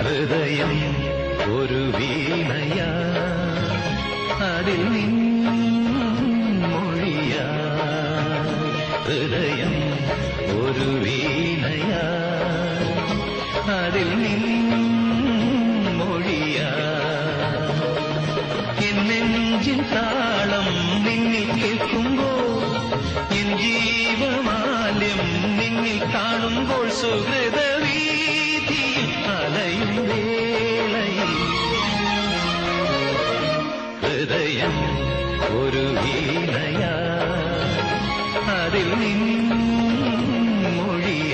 ഹൃദയം ഒരു വീണയ അതിൽ നിന്നൊഴിയ ഹൃദയം ഒരു വീണയ അതിൽ നിന്നൊഴിയ എന്നെഞ്ചിൻ താളം നിന്നിൽ കേൾക്കുമ്പോൾ എൻ ജീവമാല്യം നിന്നിൽ കാണുമ്പോൾ സുഹൃതവീതി അലയും വേളയിൽ ഹൃദയം ഒരു വീണയ അതിൽ നിന്നൊഴിയ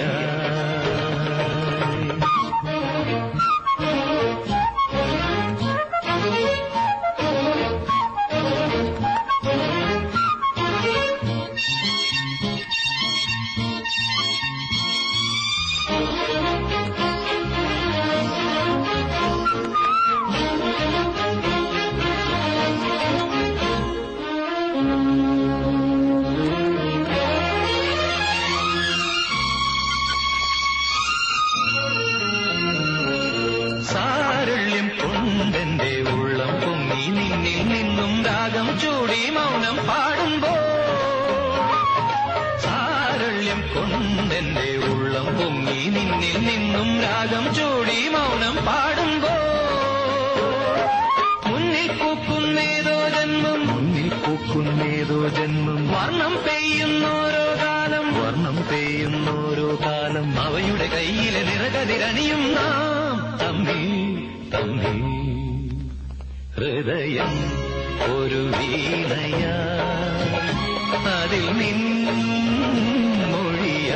സാരള്യം കൊണ്ടെന്റെ ഉള്ളം പൊങ്ങി നിന്നിൽ നിന്നും രാഗം ചൂടി മൗനം പാടുമ്പോ സാരള്യം കൊണ്ടെന്റെ ഉള്ളം പൊങ്ങി നിന്നിൽ നിന്നും രാഗം ചൂടി മൗനം പാടുമ്പോ മുന്നിൽ പൂക്കുന്നേതോ ജന്മം മുന്നിൽ പൂക്കുന്നേതോ ജന്മം വർണ്ണം പെയ്യുന്നോരോ കാലം വർണ്ണം പെയ്യുന്നോരോ കാലം അവയുടെ കയ്യിലെ നിറകതിരണിയും നാം തമ്മിൽ തമ്മിൽ ഹൃദയം ഒരു വീണയ അതിൽ നിന്നൊഴിയ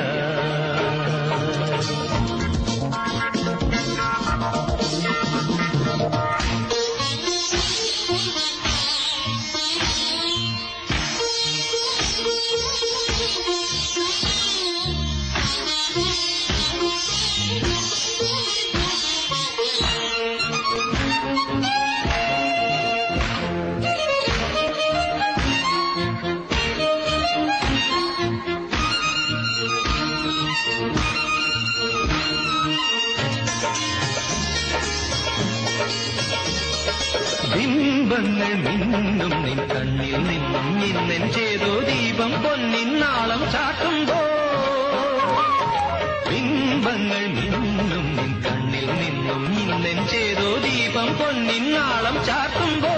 ബിംബങ്ങൾ മിന്നും നിൻ കണ്ണിൽ നിന്നും ഇന്നൻ ചെയ്തോ ദീപം പൊന്നിൻ നാളം ചാട്ടുമ്പോ ബിംബങ്ങൾ മിന്നും നിൻ കണ്ണിൽ നിന്നും ഇന്നൻ ചെയ്തോ ദീപം പൊന്നിൻ നാളം ചാട്ടുമ്പോ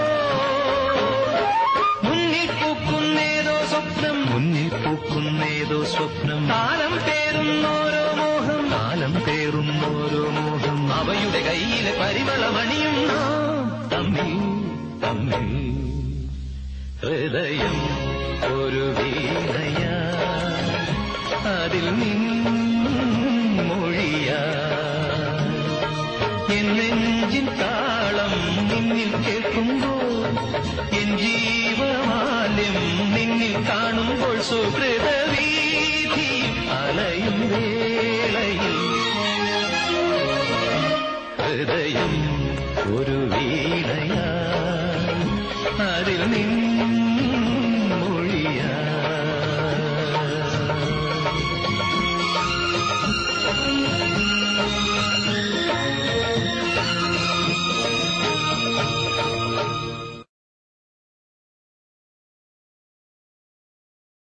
മുന്നിൽ പൂക്കുന്നേതോ സ്വപ്നം മുന്നിൽ പൂക്കുന്നേതോ സ്വപ്നം കാലം പേറുന്നോരോ മോഹം കാലം പേറുന്നോരോ മോഹം അവയുടെ കയ്യിലെ പരിമളമണിയും നാം തമ്മിൽ തമ്മിൽ ഹൃദയം ഒരു വീണയ അതിൽ നിന്നൊഴിയ എൻ നെഞ്ചിൻ താളം നിന്നിൽ കേൾക്കുമ്പോൾ എൻ ജീവമാല്യം നിന്നിൽ കാണുമ്പോൾ സുഹൃതവീതി അലയും വേളയിൽ ഹൃദയം ഒരു വീണയ